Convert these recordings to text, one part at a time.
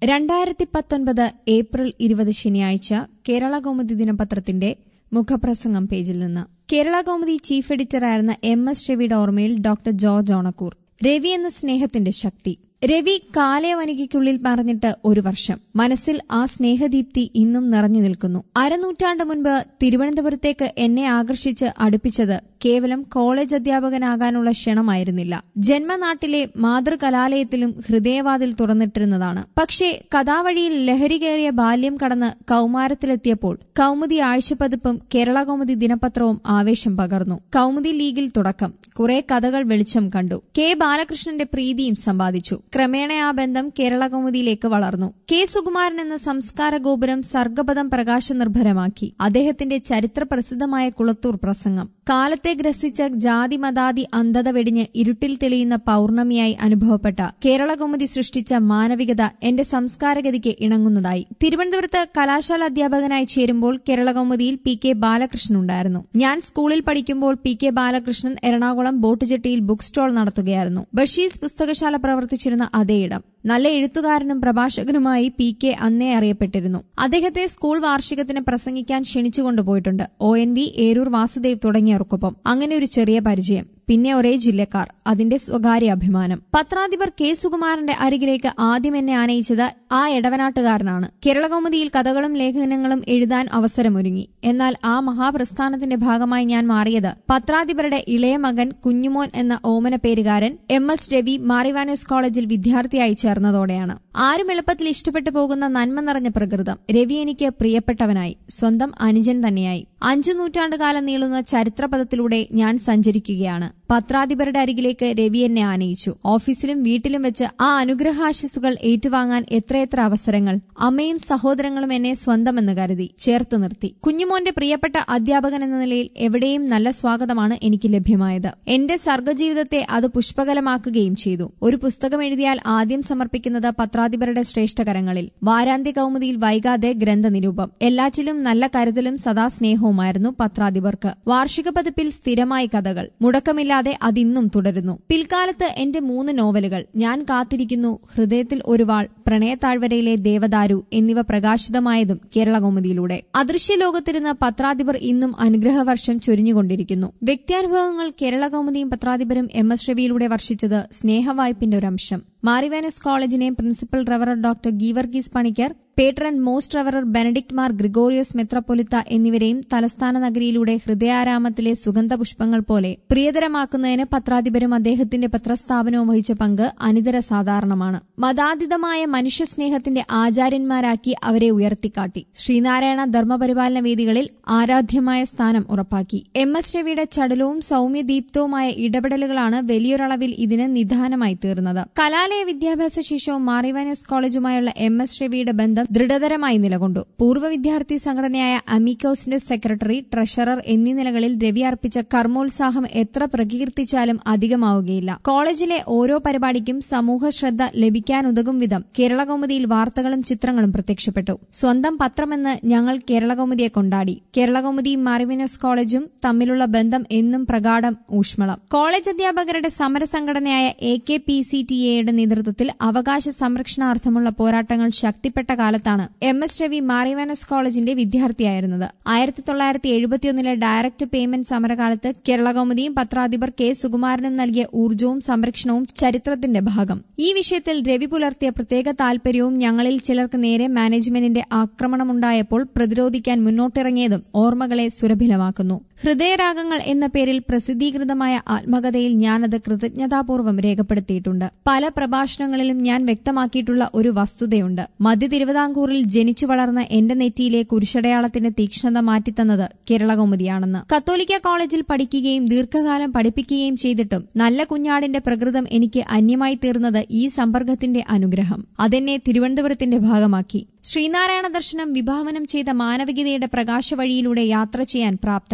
രണ്ടായിരത്തി പത്തൊൻപത് ഏപ്രിൽ ഇരുപത് ശനിയാഴ്ച കേരള കൗമുദി ദിനപത്രത്തിന്റെ മുഖപ്രസംഗം പേജിൽ നിന്ന് കേരള കൗമുദി ചീഫ് എഡിറ്ററായിരുന്ന എം എസ് രവിയുടെ ഓർമ്മയിൽ ഡോക്ടർ ജോർജ് ഓണക്കൂർ രവി എന്ന സ്നേഹത്തിന്റെ ശക്തി രവി കാലയവനികയ്ക്കുള്ളിൽ പറഞ്ഞിട്ട് ഒരു വർഷം മനസ്സിൽ ആ സ്നേഹദീപ്തി ഇന്നും നിറഞ്ഞു നിൽക്കുന്നു അരനൂറ്റാണ്ട് മുൻപ് തിരുവനന്തപുരത്തേക്ക് എന്നെ ആകർഷിച്ച് അടുപ്പിച്ചത് കേവലം കോളേജ് അധ്യാപകനാകാനുള്ള ക്ഷണമായിരുന്നില്ല ജന്മനാട്ടിലെ മാതൃകലാലയത്തിലും ഹൃദയവാതിൽ തുറന്നിട്ടിരുന്നതാണ് പക്ഷേ കഥാവഴിയിൽ ലഹരി കയറിയ ബാല്യം കടന്ന് കൌമാരത്തിലെത്തിയപ്പോൾ കൗമുദി ആഴ്ചപ്പതിപ്പും കേരള കൗമുദി ദിനപത്രവും ആവേശം പകർന്നു കൗമുദി ലീഗിൽ തുടക്കം കുറെ കഥകൾ വെളിച്ചം കണ്ടു കെ ബാലകൃഷ്ണന്റെ പ്രീതിയും സമ്പാദിച്ചു ക്രമേണ ആ ബന്ധം കേരള കൗമുദിയിലേക്ക് വളർന്നു കെ സുകുമാരൻ എന്ന സംസ്കാര ഗോപുരം സർഗപദം പ്രകാശനിർഭരമാക്കി അദ്ദേഹത്തിന്റെ ചരിത്ര പ്രസിദ്ധമായ കുളത്തൂർ പ്രസംഗം കാലത്തെ ഗ്രസിച്ച ജാതി മതാതി അന്ധത വെടിഞ്ഞ് ഇരുട്ടിൽ തെളിയുന്ന പൌർണമിയായി അനുഭവപ്പെട്ട കേരള കൗമുദി സൃഷ്ടിച്ച മാനവികത എന്റെ സംസ്കാരഗതിക്ക് ഇണങ്ങുന്നതായി തിരുവനന്തപുരത്ത് കലാശാല അധ്യാപകനായി ചേരുമ്പോൾ കേരള കൗമുദിയിൽ പി കെ ബാലകൃഷ്ണൻ ഉണ്ടായിരുന്നു ഞാൻ സ്കൂളിൽ പഠിക്കുമ്പോൾ P K Balakrishnan Ernakulam boat ജെട്ടിയിൽ ബുക്ക് സ്റ്റോൾ നടത്തുകയായിരുന്നു ബഷീസ് പുസ്തകശാല പ്രവർത്തിച്ചിരുന്ന അതേയിടം നല്ല എഴുത്തുകാരനും പ്രഭാഷകനുമായി പി കെ അന്നേ അറിയപ്പെട്ടിരുന്നു അദ്ദേഹത്തെ സ്കൂൾ വാർഷികത്തിന് പ്രസംഗിക്കാൻ ക്ഷണിച്ചുകൊണ്ടുപോയിട്ടുണ്ട് O N V Eroor Vasudev തുടങ്ങിയവർക്കൊപ്പം അങ്ങനെ ഒരു ചെറിയ പരിചയം പിന്നെ ഒരേ ജില്ലക്കാർ അതിന്റെ സ്വകാര്യ അഭിമാനം പത്രാധിപർ കെ സുകുമാരന്റെ അരികിലേക്ക് ആദ്യം എന്നെ ആനയിച്ചത് ആ എടവനാട്ടുകാരനാണ് കേരളകൗമുദിയിൽ കഥകളും ലേഖനങ്ങളും എഴുതാൻ അവസരമൊരുങ്ങി എന്നാൽ ആ മഹാപ്രസ്ഥാനത്തിന്റെ ഭാഗമായി ഞാൻ മാറിയത് പത്രാധിപരുടെ ഇളയ മകൻ കുഞ്ഞുമോൻ എന്ന ഓമന പേരുകാരൻ എം എസ് രവി മാറിവാനോസ് കോളേജിൽ വിദ്യാർത്ഥിയായി ചേർന്നതോടെയാണ് ആരും എളുപ്പത്തിൽ ഇഷ്ടപ്പെട്ടു പോകുന്ന നന്മ നിറഞ്ഞ പ്രകൃതം രവി എനിക്ക് പ്രിയപ്പെട്ടവനായി സ്വന്തം അനുജൻ തന്നെയായി അഞ്ചു നൂറ്റാണ്ടുകാലം നീളുന്ന ചരിത്രപഥത്തിലൂടെ ഞാൻ സഞ്ചരിക്കുകയാണ് പത്രാധിപരുടെ അരികിലേക്ക് രവി എന്നെ ആനയിച്ചു ഓഫീസിലും വീട്ടിലും വെച്ച് ആ അനുഗ്രഹാശിസുകൾ ഏറ്റുവാങ്ങാൻ എത്രയെത്ര അവസരങ്ങൾ അമ്മയും സഹോദരങ്ങളും എന്നെ സ്വന്തമെന്ന് കരുതി ചേർത്തു നിർത്തി കുഞ്ഞുമോന്റെ പ്രിയപ്പെട്ട അധ്യാപകൻ എന്ന നിലയിൽ എവിടെയും നല്ല സ്വാഗതമാണ് എനിക്ക് ലഭ്യമായത് എന്റെ സർഗജീവിതത്തെ അത് പുഷ്പകലമാക്കുകയും ചെയ്തു ഒരു പുസ്തകം എഴുതിയാൽ ആദ്യം സമർപ്പിക്കുന്നത് പത്രാധിപരുടെ ശ്രേഷ്ഠകരങ്ങളിൽ വാരാന്ത്യ കൗമുദിയിൽ വൈകാതെ ഗ്രന്ഥനിരൂപം എല്ലാറ്റിലും നല്ല കരുതലും സദാ സ്നേഹവുമായിരുന്നു പത്രാധിപർക്ക് വാർഷിക പതിപ്പിൽ സ്ഥിരമായി കഥകൾ മുടക്കമില്ലാതെ അതിന്നും തുടരുന്നു പിൽക്കാലത്ത് എന്റെ മൂന്ന് നോവലുകൾ ഞാൻ കാത്തിരിക്കുന്നു ഹൃദയത്തിൽ ഒരു വാൾ പ്രണയത്താഴ്വരയിലെ ദേവദാരു എന്നിവ പ്രകാശിതമായതും കേരള കൗമുദിയിലൂടെ അദൃശ്യ ലോകത്തിരുന്ന പത്രാധിപർ ഇന്നും അനുഗ്രഹവർഷം ചൊരിഞ്ഞുകൊണ്ടിരിക്കുന്നു വ്യക്തിയാനുഭവങ്ങൾ കേരള കൗമുദിയും പത്രാധിപരും എം എസ് രവിയിലൂടെ വർഷിച്ചത് സ്നേഹവായ്പിന്റെ ഒരു അംശം മാറിവാനസ് കോളേജിനെ principal റവറർ doctor Geevarghese Panicker patron most റവറർ Benedict Mar Gregorios മെത്രപ്പൊലിത്ത എന്നിവരെയും തലസ്ഥാന നഗരിയിലൂടെ ഹൃദയാരാമത്തിലെ സുഗന്ധപുഷ്പങ്ങൾ പോലെ പ്രിയതരമാക്കുന്നതിന് പത്രാധിപരും അദ്ദേഹത്തിന്റെ പത്രസ്ഥാപനവും വഹിച്ച പങ്ക് അനിതര സാധാരണമാണ് മതാതീതമായ മനുഷ്യസ്നേഹത്തിന്റെ ആചാര്യന്മാരാക്കി അവരെ ഉയർത്തിക്കാട്ടി ശ്രീനാരായണ ധർമ്മപരിപാലന വേദികളിൽ ആരാധ്യമായ സ്ഥാനം ഉറപ്പാക്കി എം എസ് രവിയുടെ ചടലവും സൌമ്യദീപ്തവുമായ ഇടപെടലുകളാണ് വലിയൊരളവിൽ ഇതിന് നിദാനമായി തീർന്നത് കലാലയ വിദ്യാഭ്യാസ ശേഷവും മാറിവാനോസ് കോളേജുമായുള്ള എം എസ് രവിയുടെ ബന്ധം ദൃഢതരമായി നിലകൊണ്ടു പൂർവ്വ വിദ്യാർത്ഥി സംഘടനയായ അമിക്കോസിന്റെ സെക്രട്ടറി ട്രഷറർ എന്നീ നിലകളിൽ രവി അർപ്പിച്ച കർമ്മോത്സാഹം എത്ര പ്രകീർത്തിച്ചാലും അധികമാവുകയില്ല കോളേജിലെ ഓരോ പരിപാടിക്കും സമൂഹ ശ്രദ്ധ ലഭിക്കാനുതകും വിധം കേരള കൗമുദിയിൽ വാർത്തകളും ചിത്രങ്ങളും പ്രത്യക്ഷപ്പെട്ടു സ്വന്തം പത്രമെന്ന് ഞങ്ങൾ കേരള കൗമുദിയെ കൊണ്ടാടി കേരള കൗമുദിയും മാറിവിനോസ് കോളേജും തമ്മിലുള്ള ബന്ധം എന്നും പ്രകാടം ഊഷ്മളം കോളേജ് അധ്യാപകരുടെ സമര സംഘടനയായ A K P C T എയുടെ നേതൃത്വത്തിൽ അവകാശ സംരക്ഷണാർത്ഥമുള്ള പോരാട്ടങ്ങൾ ശക്തിപ്പെട്ട കാലത്താണ് എം എസ് രവി മാറിവാനസ് കോളേജിന്റെ വിദ്യാർത്ഥിയായിരുന്നത് ആയിരത്തി തൊള്ളായിരത്തി എഴുപത്തിയൊന്നിലെ ഡയറക്ട് പേയ്മെന്റ് സമരകാലത്ത് കേരള കൗമുദിയും പത്രാധിപർ കെ സുകുമാരനും നൽകിയ ഊർജവും സംരക്ഷണവും ചരിത്രത്തിന്റെ ഭാഗം ഈ വിഷയത്തിൽ രവി പുലർത്തിയ പ്രത്യേക താൽപര്യവും ഞങ്ങളിൽ ചിലർക്ക് നേരെ മാനേജ്മെന്റിന്റെ ആക്രമണമുണ്ടായപ്പോൾ പ്രതിരോധിക്കാൻ മുന്നോട്ടിറങ്ങിയതും ഓർമ്മകളെ സുരഭിലമാക്കുന്നു ഹൃദയരാഗങ്ങൾ എന്ന പേരിൽ പ്രസിദ്ധീകൃതമായ ആത്മകഥയിൽ ഞാനത് കൃതജ്ഞതാപൂർവ്വം രേഖപ്പെടുത്തിയിട്ടുണ്ട് പല പ്രഭാഷണങ്ങളിലും ഞാൻ വ്യക്തമാക്കിയിട്ടുള്ള ഒരു വസ്തുതയുണ്ട് മധ്യ തിരുവിതാംകൂറിൽ ജനിച്ചു വളർന്ന എന്റെ നെറ്റിയിലെ കുരിശടയാളത്തിന്റെ തീക്ഷ്ണത മാറ്റിത്തന്നത് കേരള കൗമുദിയാണെന്ന് കത്തോലിക്ക കോളേജിൽ പഠിക്കുകയും ദീർഘകാലം പഠിപ്പിക്കുകയും ചെയ്തിട്ടും നല്ല കുഞ്ഞാടിന്റെ പ്രകൃതം എനിക്ക് അന്യമായി തീർന്നത് ഈ സമ്പർക്കത്തിന്റെ അനുഗ്രഹം അതെന്നെ തിരുവനന്തപുരത്തിന്റെ ഭാഗമാക്കി ശ്രീനാരായണ ദർശനം വിഭാവനം ചെയ്ത മാനവികതയുടെ പ്രകാശവഴിയിലൂടെ യാത്ര ചെയ്യാൻ പ്രാപ്തനാക്കി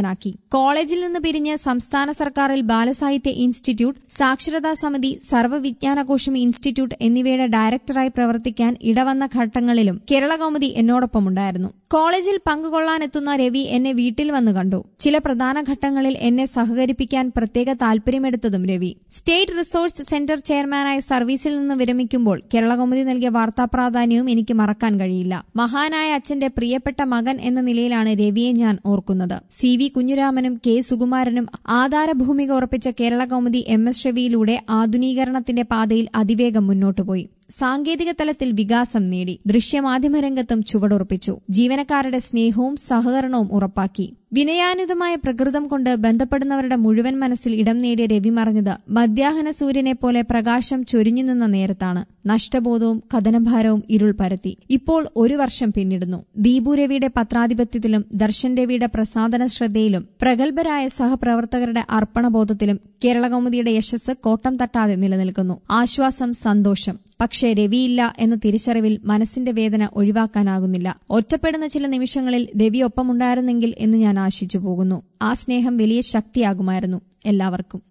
കോളേജിൽ നിന്ന് പിരിഞ്ഞ് സംസ്ഥാന സർക്കാരിൽ ബാലസാഹിത്യ ഇൻസ്റ്റിറ്റ്യൂട്ട് സാക്ഷരതാ സമിതി സർവ്വവിജ്ഞാനകോശം ഇൻസ്റ്റിറ്റ്യൂട്ട് എന്നിവയുടെ ഡയറക്ടറായി പ്രവർത്തിക്കാൻ ഇടവന്ന ഘട്ടങ്ങളിലും കേരള കൗമുദി എന്നോടൊപ്പമുണ്ടായിരുന്നു കോളേജിൽ പങ്കുകൊള്ളാനെത്തുന്ന രവി എന്നെ വീട്ടിൽ വന്ന് കണ്ടു ചില പ്രധാന ഘട്ടങ്ങളിൽ എന്നെ സഹകരിപ്പിക്കാൻ പ്രത്യേക താൽപര്യമെടുത്തതും രവി സ്റ്റേറ്റ് റിസോഴ്സ് സെന്റർ ചെയർമാനായ സർവീസിൽ നിന്ന് വിരമിക്കുമ്പോൾ കേരള കൗമുദി നൽകിയ വാർത്താ പ്രാധാന്യവും എനിക്ക് മറക്കാൻ കഴിയില്ല മഹാനായ അച്ഛന്റെ പ്രിയപ്പെട്ട മകൻ എന്ന നിലയിലാണ് രവിയെ ഞാൻ ഓർക്കുന്നത് സി വി കുഞ്ഞുരാമനും കെ സുകുമാരനും ആധാരഭൂമിക ഉറപ്പിച്ച കേരള കൗമുദി എം എസ് രവിയിലൂടെ ആധുനീകരണത്തിന്റെ പാതയിൽ അതിവേഗം മുന്നോട്ടുപോയി സാങ്കേതിക തലത്തിൽ വികാസം നേടി ദൃശ്യമാധ്യമ രംഗത്തും ചുവടുറപ്പിച്ചു ജീവനക്കാരുടെ സ്നേഹവും സഹകരണവും ഉറപ്പാക്കി വിനയാനുതമായ പ്രകൃതം കൊണ്ട് ബന്ധപ്പെടുന്നവരുടെ മുഴുവൻ മനസ്സിൽ ഇടം നേടിയ രവി മറഞ്ഞത് മധ്യാഹന സൂര്യനെ പോലെ പ്രകാശം ചൊരിഞ്ഞു നിന്ന നേരത്താണ് നഷ്ടബോധവും കഥനഭാരവും ഇരുൾ പരത്തി ഇപ്പോൾ ഒരു വർഷം പിന്നിടുന്നു ദീപു രവിയുടെ പത്രാധിപത്യത്തിലും ദർശൻ രവിയുടെ പ്രസാദന ശ്രദ്ധയിലും പ്രഗത്ഭരായ സഹപ്രവർത്തകരുടെ അർപ്പണബോധത്തിലും കേരള കൗമുദിയുടെ യശസ് കോട്ടം തട്ടാതെ നിലനിൽക്കുന്നു ആശ്വാസം സന്തോഷം പക്ഷേ രവിയില്ല എന്ന തിരിച്ചറിവിൽ മനസ്സിന്റെ വേദന ഒഴിവാക്കാനാകുന്നില്ല ഒറ്റപ്പെടുന്ന ചില നിമിഷങ്ങളിൽ രവി ഒപ്പമുണ്ടായിരുന്നെങ്കിൽ എന്ന് ഞാൻ ആശിച്ചു പോകുന്നു ആ സ്നേഹം വലിയ ശക്തിയാകുമായിരുന്നു എല്ലാവർക്കും